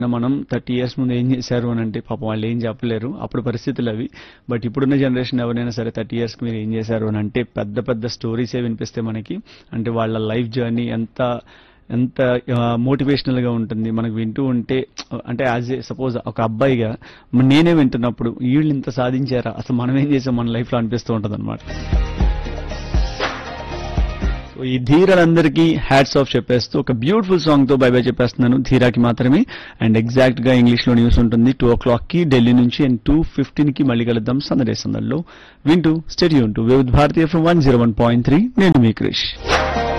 మనం thirty years ముందు ఏం చేశారు అని అంటే పాపం వాళ్ళు ఏం చెప్పలేరు అప్పుడు పరిస్థితులు అవి బట్ ఇప్పుడున్న జనరేషన్ ఎవరైనా సరే థర్టీ ఇయర్స్కి మీరు ఏం చేశారు అని అంటే పెద్ద పెద్ద స్టోరీసే వినిపిస్తే మనకి అంటే వాళ్ళ లైఫ్ జర్నీ ఎంత ఎంత మోటివేషనల్ గా ఉంటుంది మనకు వింటూ ఉంటే అంటే యాజ్ ఏ సపోజ్ ఒక అబ్బాయిగా నేనే వింటున్నప్పుడు వీళ్ళు ఇంత సాధించారా అసలు మనం ఏం చేసాం మన లైఫ్ లో అనిపిస్తూ ఉంటది అనమాట సో ఈ ధీరలందరికీ హ్యాట్స్ ఆఫ్ చెప్పేస్తూ ఒక బ్యూటిఫుల్ సాంగ్ తో బై బై చెప్పేస్తున్నాను ధీరాకి మాత్రమే అండ్ ఎగ్జాక్ట్ గా ఇంగ్లీష్ లో న్యూస్ ఉంటుంది టూ ఓ క్లాక్ కి ఢిల్లీ నుంచి అండ్ టూ ఫిఫ్టీన్ కి మళ్ళీ కలుద్దాం సందడే సందడిలో వింటూ studio to Vividh Bharatiya from one zero one point three నేను మీ క్రిష్